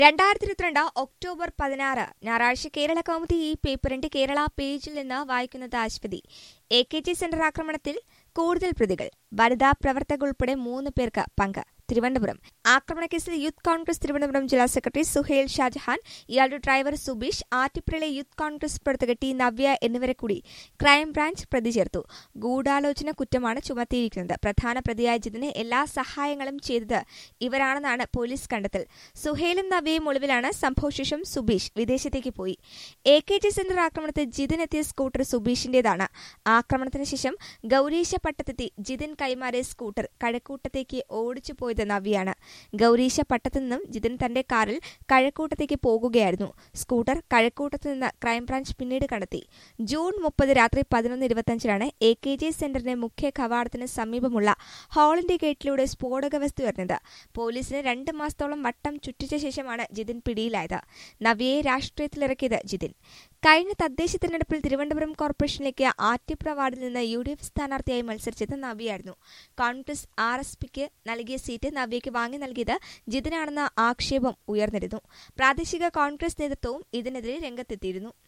രണ്ടായിരത്തി ഇരുപത്തിരണ്ട് ഒക്ടോബർ പതിനാറ് ഞായറാഴ്ച കേരള കൗമുദി ഈ പേപ്പറിന്റെ കേരള പേജിൽ നിന്ന് വായിക്കുന്നത് Aswathi A K G centre ആക്രമണത്തിൽ കൂടുതൽ പ്രതികൾ വനിതാ പ്രവർത്തക ഉൾപ്പെടെ മൂന്ന് പേർക്ക് പങ്ക് തിരുവനന്തപുരം ആക്രമണക്കേസിൽ യൂത്ത് കോൺഗ്രസ് തിരുവനന്തപുരം ജില്ലാ സെക്രട്ടറി സുഹേൽ ഷാജഹാൻ ഇയാളുടെ ഡ്രൈവർ സുബീഷ് ആറ്റിപ്പുഴയിലെ യൂത്ത് കോൺഗ്രസ് പ്രവർത്തക ടി നവ്യ എന്നിവരെ കൂടി ക്രൈംബ്രാഞ്ച് പ്രതി ചേർത്തു ഗൂഢാലോചന കുറ്റമാണ് ചുമത്തിയിരിക്കുന്നത് പ്രധാന പ്രതിയായ ജിതിന് എല്ലാ സഹായങ്ങളും ചെയ്തത് ഇവരാണെന്നാണ് പോലീസ് കണ്ടെത്തൽ സുഹേലും നവ്യയും ഒളിവിലാണ് സംഭവശേഷം സുബീഷ് വിദേശത്തേക്ക് പോയി എ കെ ജി സെന്റർ ആക്രമണത്തിൽ ജിതിൻ എത്തിയ സ്കൂട്ടർ സുബീഷിന്റേതാണ് ആക്രമണത്തിന് ശേഷം ഗൌരീശ പട്ടത്തെത്തി ജിതിൻ കൈമാറിയ സ്കൂട്ടർ കഴക്കൂട്ടത്തേക്ക് ഓടിച്ചു പോയത് നവ്യാണ് ഗൌരീശ പട്ടത്തു നിന്നും ജിതിൻ തന്റെ കാറിൽ കഴക്കൂട്ടത്തേക്ക് പോകുകയായിരുന്നു സ്കൂട്ടർ കഴക്കൂട്ടത്ത് നിന്ന് ക്രൈംബ്രാഞ്ച് പിന്നീട് കണ്ടെത്തി ജൂൺ മുപ്പത് രാത്രി പതിനൊന്ന് ഇരുപത്തിയഞ്ചിനാണ് എ കെ ജി സെന്ററിന്റെ മുഖ്യ കവാടത്തിന് സമീപമുള്ള ഹാളിന്റെ ഗേറ്റിലൂടെ സ്ഫോടക വസ്തു എറിഞ്ഞത് പോലീസിന് രണ്ട് മാസത്തോളം വട്ടം ചുറ്റിച്ച ശേഷമാണ് ജിതിൻ പിടിയിലായത് നവ്യയെ രാഷ്ട്രീയത്തിലിറക്കിയത് ജിതിൻ കഴിഞ്ഞ തദ്ദേശ തിരഞ്ഞെടുപ്പിൽ തിരുവനന്തപുരം കോർപ്പറേഷനിലേക്ക് ആറ്റിപ്ര വാർഡിൽ നിന്ന് യു ഡി എഫ് സ്ഥാനാർത്ഥിയായി മത്സരിച്ചത് നവ്യയായിരുന്നു കോൺഗ്രസ് ആർ എസ് പിക്ക് നൽകിയ സീറ്റ് നവ്യയ്ക്ക് വാങ്ങി നൽകിയത് ജിതിനാണെന്ന ആക്ഷേപം ഉയർന്നിരുന്നു പ്രാദേശിക കോൺഗ്രസ് നേതൃത്വവും ഇതിനെതിരെ രംഗത്തെത്തിയിരുന്നു